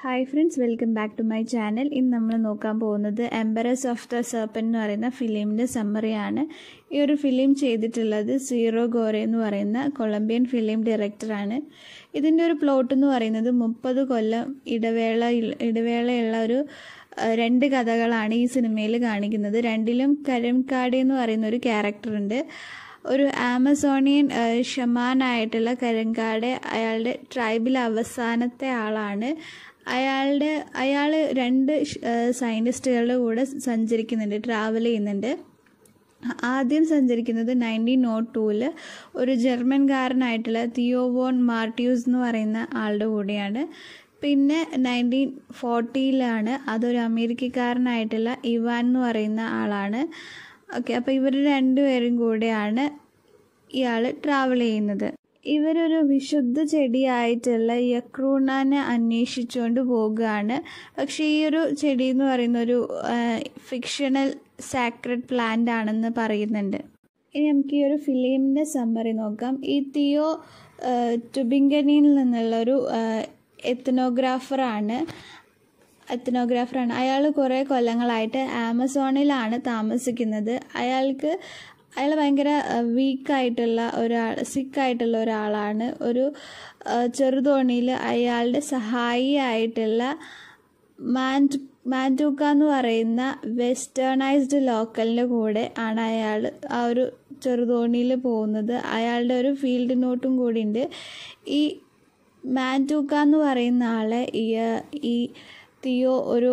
hi friends welcome back to my channel ഇന്ന് നമ്മൾ നോക്കാൻ പോകുന്നത് എംബറസ് ഓഫ് ദ സർപ്പൻ എന്ന് പറയുന്ന ഫിലിമിൻ്റെ സമ്മറിയാണ് ഈ ഒരു ഫിലിം ചെയ്തിട്ടുള്ളത് സീറോ ഗോറെ എന്ന് പറയുന്ന കൊളംബിയൻ ഫിലിം ഡയറക്ടറാണ് ഇതിൻ്റെ ഒരു പ്ലോട്ട് എന്ന് പറയുന്നത് മുപ്പത് കൊല്ലം ഇടവേള ഇടവേളയുള്ള ഒരു ആ, രണ്ട് കഥകളാണ് ഈ സിനിമയിൽ കാണിക്കുന്നത് രണ്ടിലും കരംകാടി എന്ന് പറയുന്ന ഒരു ക്യാരക്ടറുണ്ട് ഒരു ആമസോണിയൻ ആ, ഷമാനായിട്ടുള്ള കരങ്കാട് അയാളുടെ ട്രൈബിൽ അവസാനത്തെ ആളാണ് അയാളുടെ അയാൾ രണ്ട് സയൻറ്റിസ്റ്റുകളുടെ കൂടെ സഞ്ചരിക്കുന്നുണ്ട് ട്രാവൽ ചെയ്യുന്നുണ്ട് ആദ്യം സഞ്ചരിക്കുന്നത് നയൻറ്റീൻ നോട്ട് ടൂവിൽ ഒരു ജർമ്മൻകാരനായിട്ടുള്ള തിയോവോൺ മാർട്യൂസ് എന്ന് പറയുന്ന ആളുടെ കൂടെയാണ് പിന്നെ നയൻറ്റീൻ ഫോർട്ടിയിലാണ് അതൊരു അമേരിക്കക്കാരനായിട്ടുള്ള ഇവാൻ എന്ന് പറയുന്ന ആളാണ് ഓക്കെ അപ്പോൾ ഇവർ രണ്ടുപേരും കൂടെയാണ് ഇയാൾ ട്രാവൽ ചെയ്യുന്നത് ഇവരൊരു വിശുദ്ധ ചെടിയായിട്ടുള്ള യക്രൂണാനെ അന്വേഷിച്ചുകൊണ്ട് പോകുകയാണ് പക്ഷേ ഈ ഒരു ചെടി എന്ന് പറയുന്ന ഒരു ഫിക്ഷണൽ സാക്രഡ് പ്ലാന്റ് ആണെന്ന് പറയുന്നുണ്ട് ഇനി നമുക്ക് ഈ ഒരു ഫിലിമിൻ്റെ സമ്മറി നോക്കാം ഈ തിയോ ടുബിങ്കനിൽ നിന്നുള്ളൊരു എത്തനോഗ്രാഫറാണ് എത്തനോഗ്രാഫറാണ് അയാൾ കുറേ കൊല്ലങ്ങളായിട്ട് ആമസോണിലാണ് താമസിക്കുന്നത് അയാൾക്ക് അയാൾ ഭയങ്കര വീക്കായിട്ടുള്ള ഒരാൾ സിക്കായിട്ടുള്ള ഒരാളാണ് ഒരു ആ, ചെറുതോണിയിൽ അയാളുടെ സഹായിയായിട്ടുള്ള മാൻഡ് മാൻഡൂക്ക എന്ന് പറയുന്ന വെസ്റ്റേണൈസ്ഡ് ലോക്കലിൻ്റെ കൂടെ ആണ് അയാൾ ആ ഒരു ചെറുതോണിയിൽ പോകുന്നത് അയാളുടെ ഒരു ഫീൽഡ് നോട്ടും കൂടി ഉണ്ട് ഈ മാൻഡൂക്ക എന്ന് പറയുന്ന ആളെ ഈ ഈ തിയോ ഒരു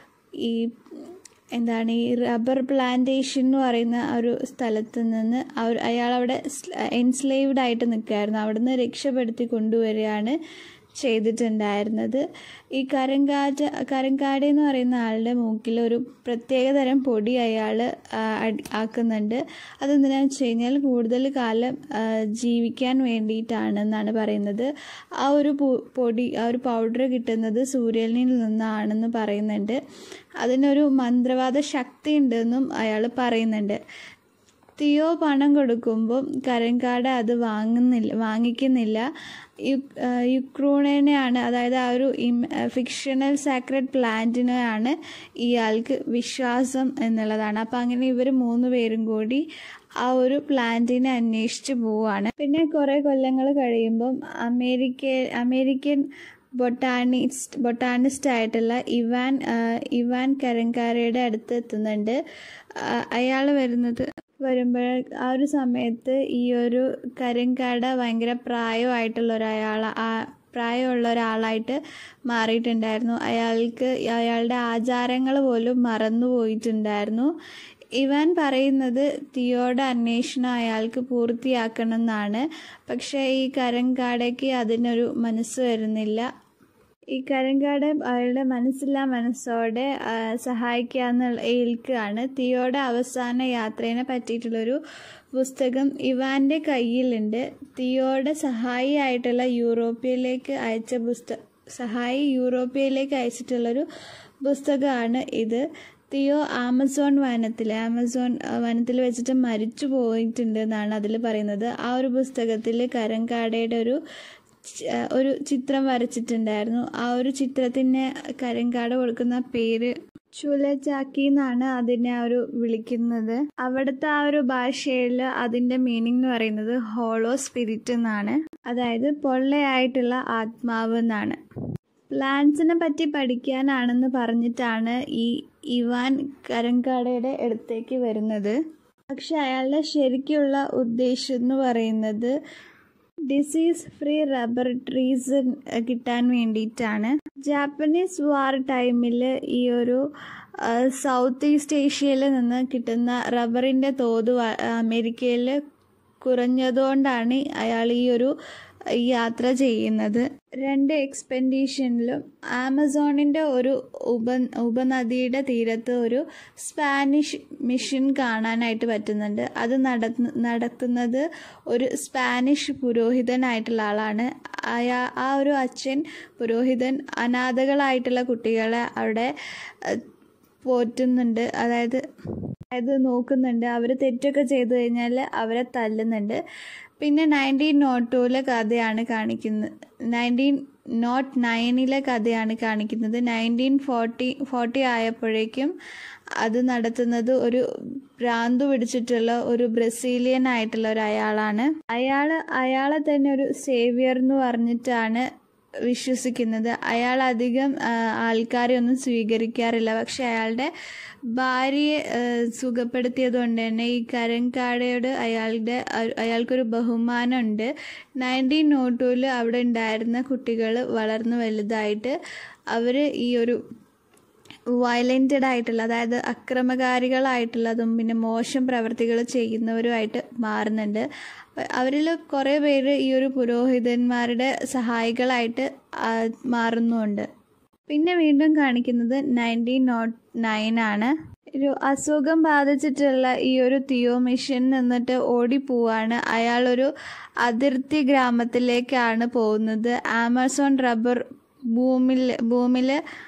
ഈ എന്താണ് ഈ റബ്ബർ പ്ലാന്റേഷൻ എന്ന് പറയുന്ന ആ ഒരു സ്ഥലത്ത് നിന്ന് അവർ അയാളവിടെ എൻസ്ലേവ്ഡ് ആയിട്ട് നിൽക്കുകയായിരുന്നു അവിടുന്ന് രക്ഷപ്പെടുത്തി കൊണ്ടുവരികയാണ് ചെയ്തിട്ടുണ്ടായിരുന്നത് ഈ കരങ്കാറ്റ് കരങ്കാട് എന്ന് പറയുന്ന ആളുടെ മൂക്കിൽ ഒരു പ്രത്യേകതരം പൊടി അയാൾ ആക്കുന്നുണ്ട് അതെന്തിനാന്ന് വെച്ച് കഴിഞ്ഞാൽ കൂടുതൽ കാലം ആ, ജീവിക്കാൻ വേണ്ടിയിട്ടാണെന്നാണ് പറയുന്നത് ആ ഒരു പു- പൊടി ആ ഒരു പൗഡർ കിട്ടുന്നത് സൂര്യനിൽ നിന്നാണെന്ന് പറയുന്നുണ്ട് അതിനൊരു മന്ത്രവാദ ശക്തി ഉണ്ടെന്നും അയാൾ പറയുന്നുണ്ട് തിയോ പണം കൊടുക്കുമ്പോൾ കരങ്കാട് അത് വാങ്ങുന്നില്ല വാങ്ങിക്കുന്നില്ല യു- ആ, യുക്രൂണിനെയാണ് അതായത് ആ ഒരു ഫിക്ഷണൽ സാക്രഡ് പ്ലാന്റിനെയാണ് ഇയാൾക്ക് വിശ്വാസം എന്നുള്ളതാണ് അപ്പം അങ്ങനെ ഇവർ മൂന്ന് പേരും കൂടി ആ ഒരു പ്ലാന്റിനെ അന്വേഷിച്ച് പോവുകയാണ് പിന്നെ കുറേ കൊല്ലങ്ങൾ കഴിയുമ്പം അമേരിക്ക അമേരിക്കൻ ബൊട്ടാണിസ്റ്റ് ബൊട്ടാണിസ്റ്റ് ആയിട്ടുള്ള ഇവാൻ ആ, ഇവാൻ കരങ്കാരയുടെ അടുത്ത് എത്തുന്നുണ്ട് അയാൾ വരുന്നത് വരുമ്പോൾ ആ ഒരു സമയത്ത് ഈ ഒരു കരിങ്കാട ഭയങ്കര പ്രായമായിട്ടുള്ള ഒരാൾ ആ പ്രായമുള്ള ഒരാളായിട്ട് മാറിയിട്ടുണ്ടായിരുന്നു അയാൾക്ക് അയാളുടെ ആചാരങ്ങൾ പോലും മറന്നു പോയിട്ടുണ്ടായിരുന്നു ഇവാൻ പറയുന്നത് തിയോയുടെ അന്വേഷണം അയാൾക്ക് പൂർത്തിയാക്കണം എന്നാണ് പക്ഷേ ഈ കരങ്കാടയ്ക്ക് അതിനൊരു മനസ്സ് വരുന്നില്ല ഈ കരങ്കാട് അയാളുടെ മനസ്സില്ലാ മനസ്സോടെ ആ, സഹായിക്കാന്നുള്ള ഏൽക്കുകയാണ് തിയോയുടെ അവസാന യാത്രേനെ പറ്റിയിട്ടുള്ളൊരു പുസ്തകം ഇവാൻ്റെ കയ്യിലുണ്ട് തിയോയുടെ സഹായിയായിട്ടുള്ള യൂറോപ്പിയയിലേക്ക് അയച്ച പുസ്തക സഹായി യൂറോപ്പിയയിലേക്ക് അയച്ചിട്ടുള്ളൊരു പുസ്തകമാണ് ഇത് തിയോ ആമസോൺ വനത്തിൽ ആമസോൺ ആ, വനത്തിൽ വെച്ചിട്ട് മരിച്ചു പോയിട്ടുണ്ട് എന്നാണ് അതിൽ പറയുന്നത് ആ ഒരു പുസ്തകത്തിൽ കരങ്കാടയുടെ ഒരു ച- ഒരു ചിത്രം വരച്ചിട്ടുണ്ടായിരുന്നു ആ ഒരു ചിത്രത്തിന് കരിങ്കാട് കൊടുക്കുന്ന പേര് ചുലചാക്കി എന്നാണ് അതിനെ ആ ഒരു വിളിക്കുന്നത് അവിടുത്തെ ആ ഒരു ഭാഷയിൽ അതിൻ്റെ മീനിങ് എന്ന് പറയുന്നത് ഹോളോ സ്പിരിറ്റ് എന്നാണ് അതായത് പൊള്ളയായിട്ടുള്ള ആത്മാവ് എന്നാണ് പ്ലാന്റ്സിനെ പറ്റി പഠിക്കാനാണെന്ന് പറഞ്ഞിട്ടാണ് ഈ ഇവാൻ കരങ്കാടയുടെ അടുത്തേക്ക് വരുന്നത് പക്ഷെ അയാളുടെ ശരിക്കുള്ള ഉദ്ദേശം എന്ന് പറയുന്നത് ഡിസീസ് ഫ്രീ റബ്ബർ ട്രീസ് കിട്ടാൻ വേണ്ടിയിട്ടാണ് ജാപ്പനീസ് വാർ ടൈമിൽ ഈ ഒരു സൗത്ത് ഈസ്റ്റ് ഏഷ്യയിൽ നിന്ന് കിട്ടുന്ന റബ്ബറിൻ്റെ തോത് വ- അമേരിക്കയിൽ കുറഞ്ഞതുകൊണ്ടാണ് അയാൾ ഈ ഒരു യാത്ര ചെയ്യുന്നത് രണ്ട് എക്സ്പെൻഡീഷനിലും ആമസോണിൻ്റെ ഒരു ഉപ ഉപനദിയുടെ തീരത്ത് ഒരു സ്പാനിഷ് മിഷൻ കാണാനായിട്ട് പറ്റുന്നുണ്ട് അത് നടത്തുന്ന നടത്തുന്നത് ഒരു സ്പാനിഷ് പുരോഹിതനായിട്ടുള്ള ആളാണ് അയാ ആ ഒരു അച്ഛൻ പുരോഹിതൻ അനാഥകളായിട്ടുള്ള കുട്ടികളെ അവിടെ അഹ്, പോറ്റുന്നുണ്ട് അതായത് അതായത് നോക്കുന്നുണ്ട് അവർ തെറ്റൊക്കെ ചെയ്തു കഴിഞ്ഞാൽ അവരെ തല്ലുന്നുണ്ട് പിന്നെ നയൻറ്റീൻ നോട്ട് ടൂവിലെ കഥയാണ് കാണിക്കുന്നത് നയൻറ്റീൻ നോട്ട് നയനിലെ കഥയാണ് കാണിക്കുന്നത് നയൻറ്റീൻ ഫോർട്ടി ഫോർട്ടി ആയപ്പോഴേക്കും അത് നടത്തുന്നത് ഒരു ഭ്രാന്ത് പിടിച്ചിട്ടുള്ള ഒരു ബ്രസീലിയൻ ആയിട്ടുള്ള ഒരു അയാളാണ് അയാൾ അയാളെ തന്നെ ഒരു സേവിയർ എന്ന് പറഞ്ഞിട്ടാണ് വിശ്വസിക്കുന്നത് അയാൾ അധികം ആൾക്കാരെ ഒന്നും സ്വീകരിക്കാറില്ല പക്ഷെ അയാളുടെ ഭാര്യയെ സുഖപ്പെടുത്തിയത് കൊണ്ട് തന്നെ ഈ കരങ്കാടയോട് അയാളുടെ അയാൾക്കൊരു ബഹുമാനമുണ്ട് നയൻറ്റീൻ നോട്ടൂല് അവിടെ ഉണ്ടായിരുന്ന കുട്ടികൾ വളർന്നു വലുതായിട്ട് അവർ ഈ ഒരു വയലൻറ്റഡ് ആയിട്ടുള്ള അതായത് അക്രമകാരികളായിട്ടുള്ളതും പിന്നെ മോശം പ്രവർത്തികൾ ചെയ്യുന്നവരുമായിട്ട് മാറുന്നുണ്ട് അവരിൽ കുറേ പേര് ഈ ഒരു പുരോഹിതന്മാരുടെ സഹായികളായിട്ട് മാറുന്നുമുണ്ട് പിന്നെ വീണ്ടും കാണിക്കുന്നത് നയൻറ്റീൻ നോട്ട് നയൻ ആണ് ഒരു അസുഖം ബാധിച്ചിട്ടുള്ള ഈ ഒരു തിയോ മിഷൻ നിന്നിട്ട് ഓടിപ്പോവാണ് അയാളൊരു അതിർത്തി ഗ്രാമത്തിലേക്കാണ് പോകുന്നത് ആമസോൺ റബ്ബർ ഭൂമിൽ ഭൂമിയിൽ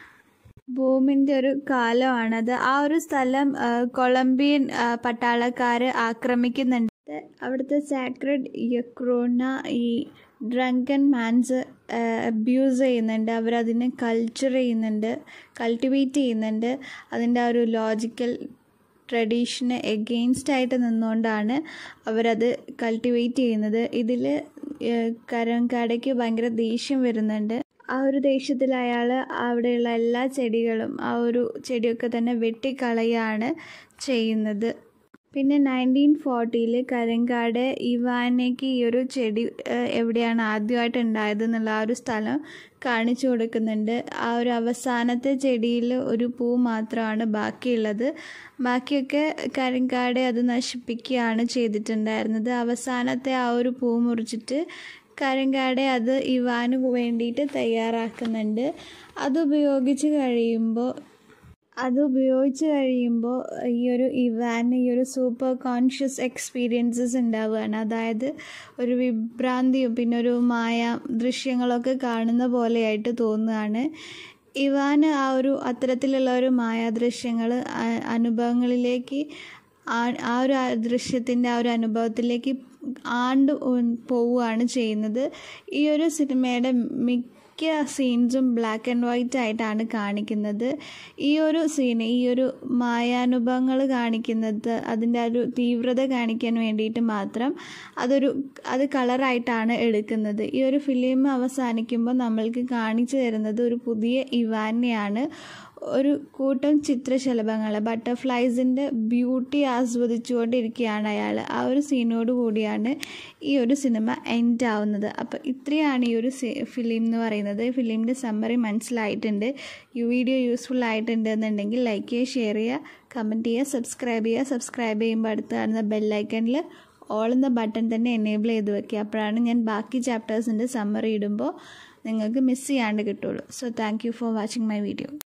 ഭൂമിൻ്റെ ഒരു കാലമാണത് ആ ഒരു സ്ഥലം കൊളംബിയൻ പട്ടാളക്കാർ ആക്രമിക്കുന്നുണ്ട് അവിടുത്തെ സാക്രഡ് യക്രോണ ഈ ഡ്രങ്കൻ മാൻസ് അബ്യൂസ് ചെയ്യുന്നുണ്ട് അവരതിനെ കൾച്ചർ ചെയ്യുന്നുണ്ട് കൾട്ടിവേറ്റ് ചെയ്യുന്നുണ്ട് അതിൻ്റെ ആ ഒരു ലോജിക്കൽ ട്രഡീഷന് എഗെയിൻസ്റ്റ് ആയിട്ട് നിന്നുകൊണ്ടാണ് അവരത് കൾട്ടിവേറ്റ് ചെയ്യുന്നത് ഇതിൽ കരംകാടയ്ക്ക് ഭയങ്കര ദേഷ്യം വരുന്നുണ്ട് ആ ഒരു ദേഷ്യത്തിൽ അയാൾ അവിടെയുള്ള എല്ലാ ചെടികളും ആ ഒരു ചെടിയൊക്കെ തന്നെ വെട്ടിക്കളയാണ് ചെയ്യുന്നത് പിന്നെ നയൻറ്റീൻ ഫോർട്ടിയിൽ കരങ്കാട് ഇവാനയ്ക്ക് ഈ ഒരു ചെടി എവിടെയാണ് ആദ്യമായിട്ട് ഉണ്ടായത് എന്നുള്ള ആ ഒരു സ്ഥലം കാണിച്ചു കൊടുക്കുന്നുണ്ട് ആ ഒരു അവസാനത്തെ ചെടിയിൽ ഒരു പൂ മാത്രമാണ് ബാക്കിയുള്ളത് ബാക്കിയൊക്കെ കരിങ്കാട് അത് നശിപ്പിക്കുകയാണ് ചെയ്തിട്ടുണ്ടായിരുന്നത് അവസാനത്തെ ആ ഒരു പൂ മുറിച്ചിട്ട് കരിങ്കാടെ അത് ഇവാന് വേണ്ടിയിട്ട് തയ്യാറാക്കുന്നുണ്ട് അത് ഉപയോഗിച്ച് കഴിയുമ്പോൾ അത് ഉപയോഗിച്ച് കഴിയുമ്പോൾ ഈ ഒരു ഇവാന് ഈ ഒരു സൂപ്പർ കോൺഷ്യസ് എക്സ്പീരിയൻസസ് ഉണ്ടാവുകയാണ് അതായത് ഒരു വിഭ്രാന്തിയും പിന്നെ ഒരു മായ ദൃശ്യങ്ങളൊക്കെ കാണുന്ന പോലെയായിട്ട് തോന്നുകയാണ് ഇവാന് ആ ഒരു അത്തരത്തിലുള്ള ഒരു മായാദൃശ്യങ്ങൾ അനുഭവങ്ങളിലേക്ക് ആ ഒരു ദൃശ്യത്തിൻ്റെ ആ ഒരു അനുഭവത്തിലേക്ക് ആണ്ട് പോവുകയാണ് ചെയ്യുന്നത് ഈ ഒരു സിനിമയുടെ മിക്ക സീൻസും ബ്ലാക്ക് ആൻഡ് വൈറ്റ് ആയിട്ടാണ് കാണിക്കുന്നത് ഈ ഒരു സീൻ ഈ ഒരു മായാനുഭവങ്ങൾ കാണിക്കുന്നത് അതിൻ്റെ ഒരു തീവ്രത കാണിക്കാൻ വേണ്ടിയിട്ട് മാത്രം അതൊരു അത് കളറായിട്ടാണ് എടുക്കുന്നത് ഈ ഒരു ഫിലിം അവസാനിക്കുമ്പോൾ നമ്മൾക്ക് കാണിച്ചു തരുന്നത് ഒരു പുതിയ ഇവാനെയാണ് ഒരു കൂട്ടം ചിത്രശലഭങ്ങൾ ബട്ടർഫ്ലൈസിൻ്റെ ബ്യൂട്ടി ആസ്വദിച്ചുകൊണ്ടിരിക്കുകയാണ് അയാൾ ആ ഒരു സീനോട് കൂടിയാണ് ഈ ഒരു സിനിമ എൻഡ് ആവുന്നത് അപ്പോൾ ഇത്രയാണ് ഈ ഒരു ഫിലിം എന്ന് പറയുന്നത് ഫിലിമിൻ്റെ സമ്മറി മനസ്സിലായിട്ടുണ്ട് ഈ വീഡിയോ യൂസ്ഫുൾ ആയിട്ടുണ്ട് എന്നുണ്ടെങ്കിൽ ലൈക്ക് ചെയ്യുക ഷെയർ ചെയ്യുക കമൻറ്റ് ചെയ്യുക സബ്സ്ക്രൈബ് ചെയ്യുക സബ്സ്ക്രൈബ് ചെയ്യുമ്പോൾ അടുത്ത് കാണുന്ന ബെല്ലൈക്കണിൽ ഓൾ എന്ന ബട്ടൺ തന്നെ എനേബിൾ ചെയ്ത് വെക്കുക അപ്പോഴാണ് ഞാൻ ബാക്കി ചാപ്റ്റേഴ്സിൻ്റെ സമ്മറി ഇടുമ്പോൾ നിങ്ങൾക്ക് മിസ് ചെയ്യാണ്ട് കിട്ടുള്ളൂ so thank you for watching my video